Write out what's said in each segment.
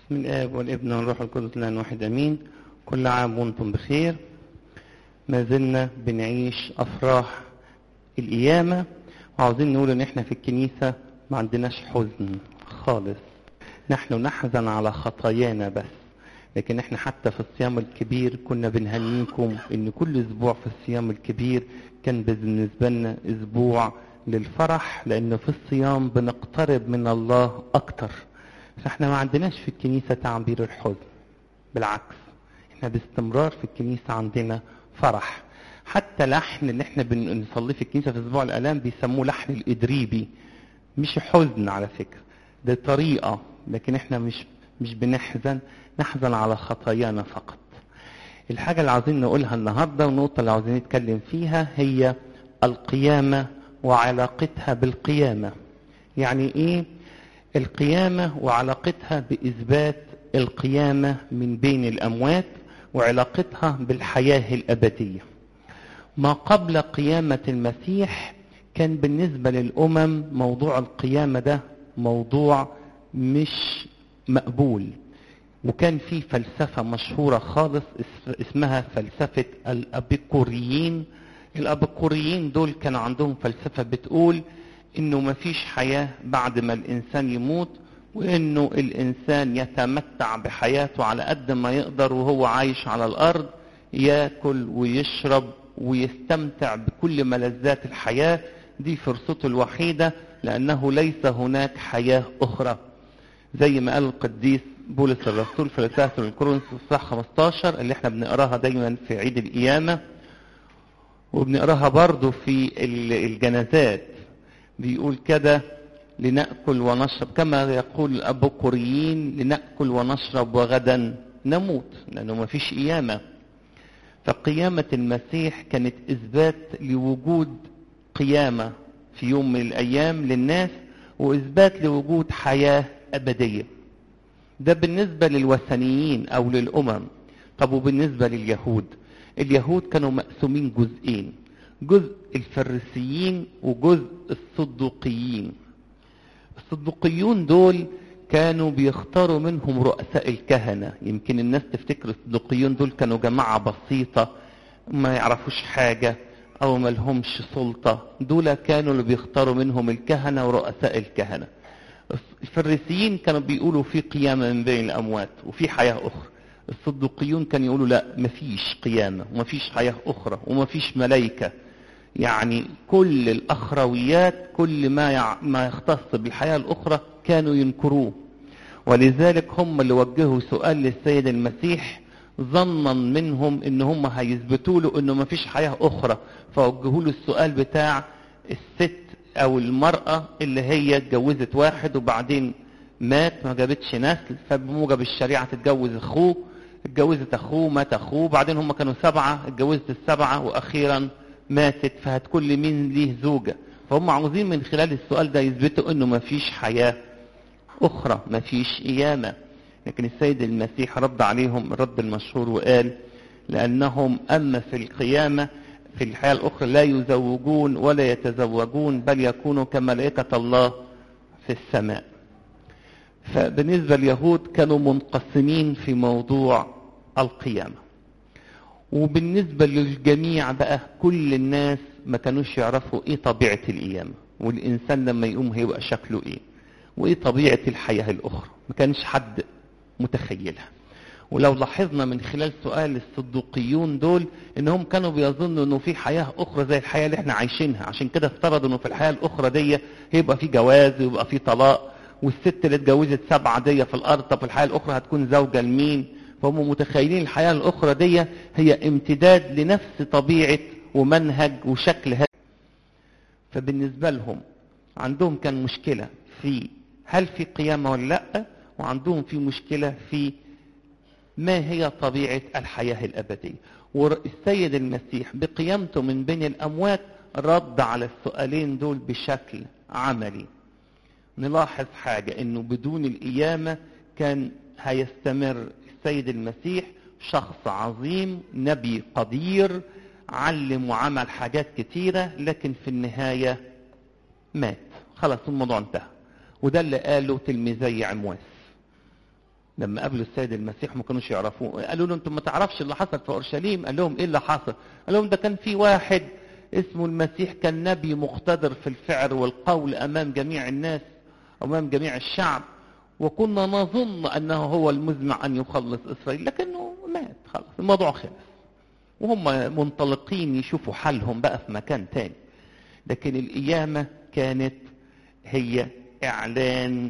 بسم الآب والابن والروح القدس الآن واحد أمين كل عام وانتم بخير ما زلنا بنعيش أفراح القيامة وعاوزين نقول إن إحنا في الكنيسة ما عندناش حزن خالص نحن نحزن على خطايانا بس لكن احنا حتى في الصيام الكبير كنا بنهنيكم ان كل اسبوع في الصيام الكبير كان بالنسبه لنا اسبوع للفرح لان في الصيام بنقترب من الله اكتر فاحنا ما عندناش في الكنيسه تعبير الحزن بالعكس احنا باستمرار في الكنيسه عندنا فرح حتى لحن اللي احنا بنصليه في الكنيسه في اسبوع الالام بيسموه لحن الادريبي مش حزن على فكره ده طريقه لكن احنا مش مش بنحزن نحزن على خطايانا فقط الحاجة اللي عاوزين نقولها النهاردة والنقطة اللي عاوزين نتكلم فيها هي القيامة وعلاقتها بالقيامة يعني ايه القيامة وعلاقتها بإثبات القيامة من بين الأموات وعلاقتها بالحياة الأبدية ما قبل قيامة المسيح كان بالنسبة للأمم موضوع القيامة ده موضوع مش مقبول وكان في فلسفة مشهورة خالص اسمها فلسفة الأبيكوريين الأبيكوريين دول كان عندهم فلسفة بتقول إنه مفيش حياة بعد ما الإنسان يموت وإنه الإنسان يتمتع بحياته على قد ما يقدر وهو عايش على الأرض ياكل ويشرب ويستمتع بكل ملذات الحياة دي فرصته الوحيدة لأنه ليس هناك حياة أخرى زي ما قال القديس بولس الرسول في رسالة الكورنثوس صح 15 اللي احنا بنقراها دايما في عيد القيامة وبنقراها برضو في الجنازات بيقول كده لنأكل ونشرب كما يقول الأبوكوريين لنأكل ونشرب وغدا نموت لأنه ما فيش قيامة فقيامة المسيح كانت إثبات لوجود قيامة في يوم من الأيام للناس وإثبات لوجود حياة أبدية ده بالنسبة للوثنيين أو للأمم طب وبالنسبة لليهود اليهود كانوا مقسومين جزئين جزء الفريسيين وجزء الصدوقيين الصدوقيون دول كانوا بيختاروا منهم رؤساء الكهنة يمكن الناس تفتكر الصدوقيون دول كانوا جماعة بسيطة ما يعرفوش حاجة أو ما لهمش سلطة دول كانوا اللي بيختاروا منهم الكهنة ورؤساء الكهنة الفريسيين كانوا بيقولوا في قيامة من بين الأموات وفي حياة أخرى الصدوقيون كانوا يقولوا لا مفيش قيامة ومفيش حياة أخرى ومفيش ملائكة يعني كل الأخرويات كل ما يع... ما يختص بالحياة الأخرى كانوا ينكروه ولذلك هم اللي وجهوا سؤال للسيد المسيح ظنا منهم ان هم هيثبتوا له انه مفيش حياة أخرى فوجهوا له السؤال بتاع الست او المرأة اللي هي اتجوزت واحد وبعدين مات ما جابتش نسل فبموجب الشريعة تتجوز اخوه اتجوزت اخوه مات اخوه بعدين هم كانوا سبعة اتجوزت السبعة واخيرا ماتت فهتكون لمين ليه زوجة فهم عاوزين من خلال السؤال ده يثبتوا انه ما فيش حياة اخرى ما فيش قيامة لكن السيد المسيح رد عليهم الرد المشهور وقال لانهم اما في القيامة في الحياة الأخرى لا يزوجون ولا يتزوجون بل يكونوا كملائكة الله في السماء فبالنسبة لليهود كانوا منقسمين في موضوع القيامة وبالنسبة للجميع بقى كل الناس ما كانوش يعرفوا ايه طبيعة القيامة والإنسان لما يقوم هيبقى شكله ايه وايه طبيعة الحياة الأخرى ما كانش حد متخيلها ولو لاحظنا من خلال سؤال الصدوقيون دول انهم كانوا بيظنوا انه في حياه اخرى زي الحياه اللي احنا عايشينها عشان كده افترضوا انه في الحياه الاخرى دي هيبقى في جواز ويبقى في طلاق والست اللي اتجوزت سبعه دي في الارض طب الحياه الاخرى هتكون زوجه لمين فهم متخيلين الحياه الاخرى دي هي امتداد لنفس طبيعه ومنهج وشكل هذا فبالنسبه لهم عندهم كان مشكله في هل في قيامه ولا لا وعندهم في مشكله في ما هي طبيعة الحياة الأبدية والسيد المسيح بقيامته من بين الأموات رد على السؤالين دول بشكل عملي نلاحظ حاجة انه بدون القيامة كان هيستمر السيد المسيح شخص عظيم نبي قدير علم وعمل حاجات كتيرة لكن في النهاية مات خلاص الموضوع انتهى وده اللي قاله تلميذي عمواس لما قابلوا السيد المسيح ما كانوش يعرفوه قالوا له انتم ما تعرفش اللي حصل في اورشليم قال لهم ايه اللي حصل قال لهم ده كان في واحد اسمه المسيح كان نبي مقتدر في الفعل والقول امام جميع الناس امام جميع الشعب وكنا نظن انه هو المزمع ان يخلص اسرائيل لكنه مات خلاص الموضوع خلص وهم منطلقين يشوفوا حالهم بقى في مكان تاني لكن القيامة كانت هي اعلان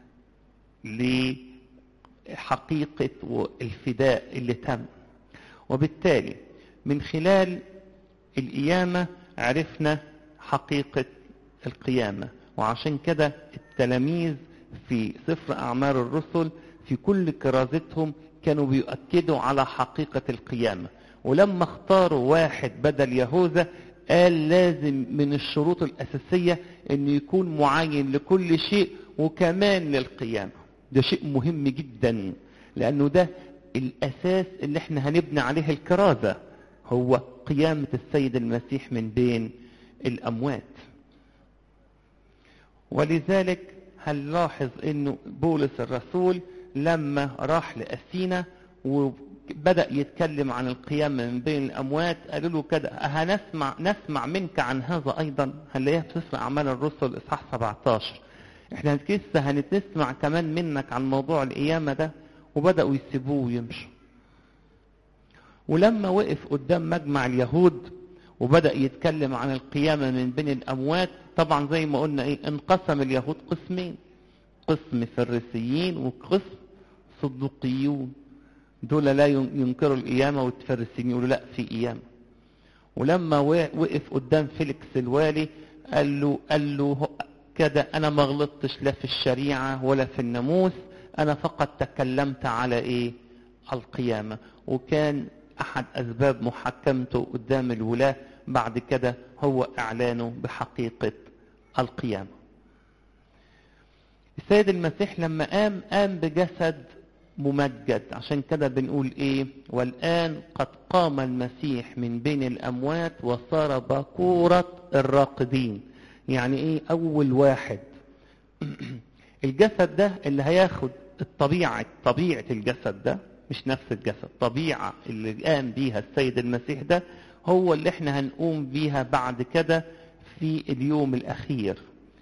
لحقيقة الفداء اللي تم وبالتالي من خلال القيامة عرفنا حقيقة القيامة وعشان كده التلاميذ في سفر أعمال الرسل في كل كرازتهم كانوا بيؤكدوا على حقيقة القيامة ولما اختاروا واحد بدل يهوذا قال لازم من الشروط الأساسية أن يكون معين لكل شيء وكمان للقيامة ده شيء مهم جدا لأنه ده الأساس اللي احنا هنبني عليه الكرازة هو قيامة السيد المسيح من بين الأموات ولذلك هنلاحظ انه بولس الرسول لما راح لأثينا وبدأ يتكلم عن القيامة من بين الأموات قالوا له كده هنسمع نسمع منك عن هذا أيضا هنلاقيها في سفر أعمال الرسل إصحاح 17 احنا لسه هنسمع كمان منك عن موضوع القيامة ده وبدأوا يسيبوه ويمشوا ولما وقف قدام مجمع اليهود وبدأ يتكلم عن القيامة من بين الأموات طبعا زي ما قلنا ايه انقسم اليهود قسمين قسم فريسيين وقسم صدوقيون دول لا ينكروا القيامة والفريسيين يقولوا لا في قيامة ولما وقف قدام فيليكس الوالي قال له قال له كده انا ما غلطتش لا في الشريعة ولا في الناموس انا فقط تكلمت على ايه القيامة وكان احد اسباب محاكمته قدام الولاة بعد كده هو اعلانه بحقيقة القيامة السيد المسيح لما قام قام بجسد ممجد عشان كده بنقول ايه والان قد قام المسيح من بين الاموات وصار باكورة الراقدين يعني ايه اول واحد الجسد ده اللي هياخد الطبيعة طبيعة الجسد ده مش نفس الجسد طبيعة اللي قام بيها السيد المسيح ده هو اللي احنا هنقوم بيها بعد كده في اليوم الاخير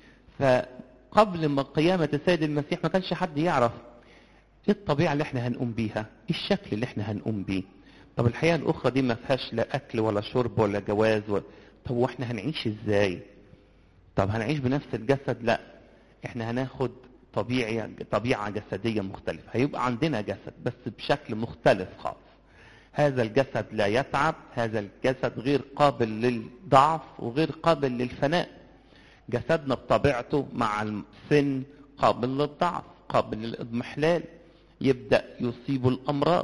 فقبل ما قيامة السيد المسيح ما كانش حد يعرف ايه الطبيعة اللي احنا هنقوم بيها ايه الشكل اللي احنا هنقوم بيه طب الحياة الاخرى دي ما فيهاش لا اكل ولا شرب ولا جواز و... طب واحنا هنعيش ازاي طب هنعيش بنفس الجسد لا احنا هناخد طبيعة طبيعة جسدية مختلفة هيبقى عندنا جسد بس بشكل مختلف خالص هذا الجسد لا يتعب هذا الجسد غير قابل للضعف وغير قابل للفناء جسدنا بطبيعته مع السن قابل للضعف قابل للإضمحلال يبدأ يصيبه الأمراض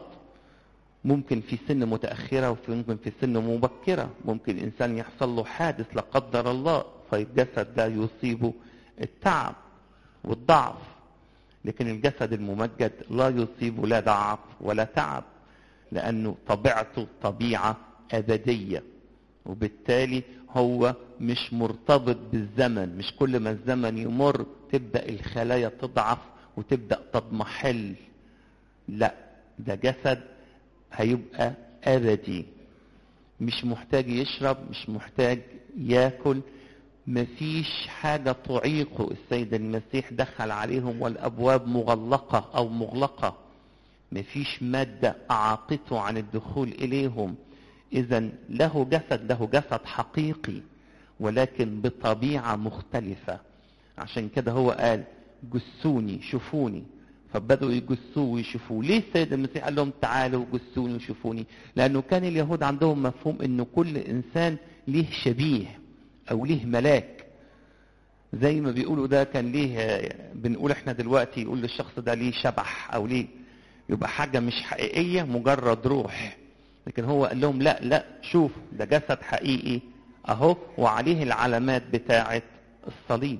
ممكن في سن متأخرة وفي ممكن في سن مبكرة ممكن إنسان يحصل له حادث لا قدر الله فالجسد ده يصيبه التعب والضعف لكن الجسد الممجد لا يصيبه لا ضعف ولا تعب لأنه طبيعته طبيعة أبدية وبالتالي هو مش مرتبط بالزمن مش كل ما الزمن يمر تبدأ الخلايا تضعف وتبدأ تضمحل لا ده جسد هيبقى أبدي مش محتاج يشرب مش محتاج ياكل مفيش حاجة تعيقه السيد المسيح دخل عليهم والأبواب مغلقة أو مغلقة مفيش مادة أعاقته عن الدخول إليهم إذا له جسد له جسد حقيقي ولكن بطبيعة مختلفة عشان كده هو قال جسوني شوفوني فبدأوا يجسوه ويشوفوه ليه السيد المسيح قال لهم تعالوا جسوني وشوفوني لأنه كان اليهود عندهم مفهوم أنه كل إنسان ليه شبيه أو ليه ملاك زي ما بيقولوا ده كان ليه بنقول احنا دلوقتي يقول للشخص ده ليه شبح أو ليه يبقى حاجة مش حقيقية مجرد روح لكن هو قال لهم لا لا شوف ده جسد حقيقي اهو وعليه العلامات بتاعة الصليب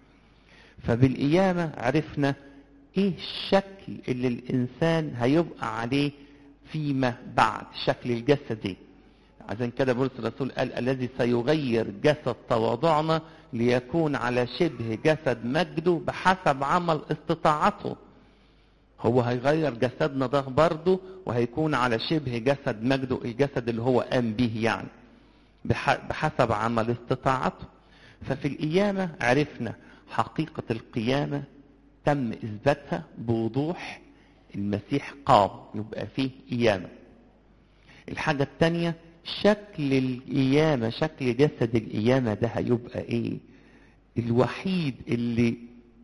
فبالقيامة عرفنا ايه الشكل اللي الانسان هيبقى عليه فيما بعد شكل الجسدي عشان كده بولس الرسول قال الذي سيغير جسد تواضعنا ليكون على شبه جسد مجده بحسب عمل استطاعته هو هيغير جسدنا ده برضه وهيكون على شبه جسد مجده الجسد اللي هو قام به يعني بحسب عمل استطاعته ففي القيامة عرفنا حقيقة القيامة تم إثباتها بوضوح المسيح قام يبقى فيه قيامة الحاجة التانية شكل القيامة شكل جسد القيامة ده هيبقى ايه الوحيد اللي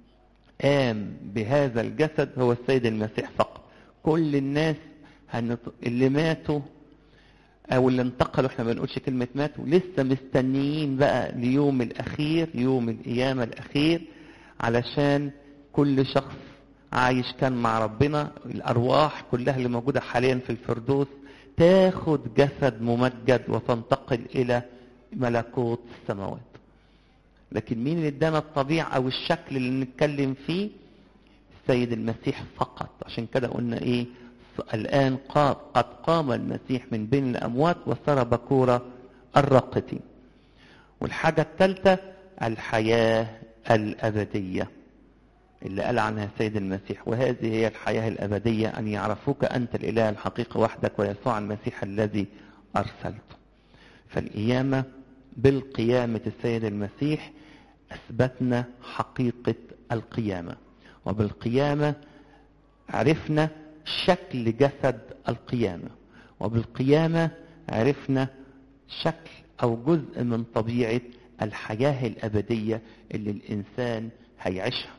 قام بهذا الجسد هو السيد المسيح فقط كل الناس هنط... اللي ماتوا او اللي انتقلوا احنا ما بنقولش كلمة ماتوا لسه مستنيين بقى ليوم الاخير يوم القيامة الاخير علشان كل شخص عايش كان مع ربنا الارواح كلها اللي موجودة حاليا في الفردوس تاخد جسد ممجد وتنتقل الى ملكوت السماوات لكن مين اللي ادانا الطبيعة او الشكل اللي نتكلم فيه السيد المسيح فقط عشان كده قلنا ايه الان قام قد قام المسيح من بين الاموات وصار بكورة الراقدين والحاجة الثالثة الحياة الابدية اللي قال عنها السيد المسيح وهذه هي الحياة الابدية ان يعرفوك انت الاله الحقيقي وحدك ويسوع المسيح الذي ارسلته فالقيامة بالقيامة السيد المسيح أثبتنا حقيقة القيامة وبالقيامة عرفنا شكل جسد القيامة وبالقيامة عرفنا شكل أو جزء من طبيعة الحياة الأبدية اللي الإنسان هيعيشها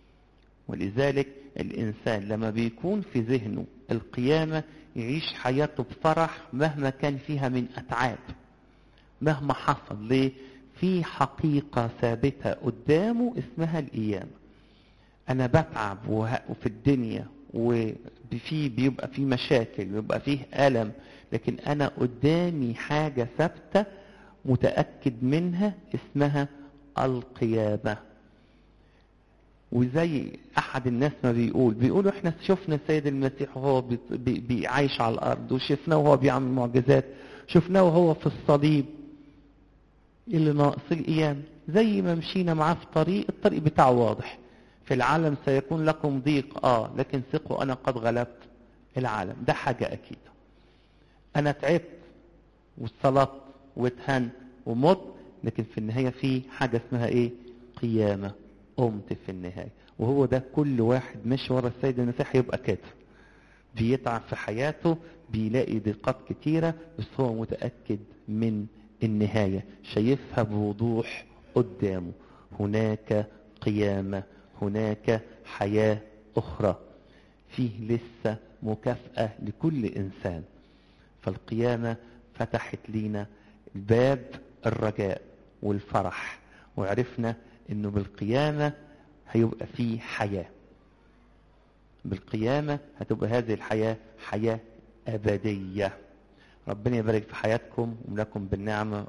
ولذلك الإنسان لما بيكون في ذهنه القيامة يعيش حياته بفرح مهما كان فيها من أتعاب مهما حصل ليه في حقيقة ثابتة قدامه اسمها القيامة أنا بتعب وفي الدنيا وفي بيبقى في مشاكل بيبقى فيه ألم لكن أنا قدامي حاجة ثابتة متأكد منها اسمها القيامة وزي أحد الناس ما بيقول بيقولوا احنا شفنا السيد المسيح وهو بي بي عايش على الأرض وشفناه وهو بيعمل معجزات شفناه وهو في الصليب اللي ناقص القيام زي ما مشينا معاه في طريق الطريق بتاعه واضح في العالم سيكون لكم ضيق اه لكن ثقوا انا قد غلبت العالم ده حاجة اكيدة انا تعبت واتصلت واتهنت ومت لكن في النهاية في حاجة اسمها ايه قيامة قمت في النهاية وهو ده كل واحد ماشي ورا السيد المسيح يبقى كده بيتعب في حياته بيلاقي ضيقات كتيرة بس هو متأكد من النهاية شايفها بوضوح قدامه هناك قيامة هناك حياة أخرى فيه لسه مكافأة لكل إنسان فالقيامة فتحت لينا باب الرجاء والفرح وعرفنا انه بالقيامة هيبقى فيه حياة بالقيامة هتبقى هذه الحياة حياة أبدية ربنا يبارك في حياتكم ولكم بالنعمة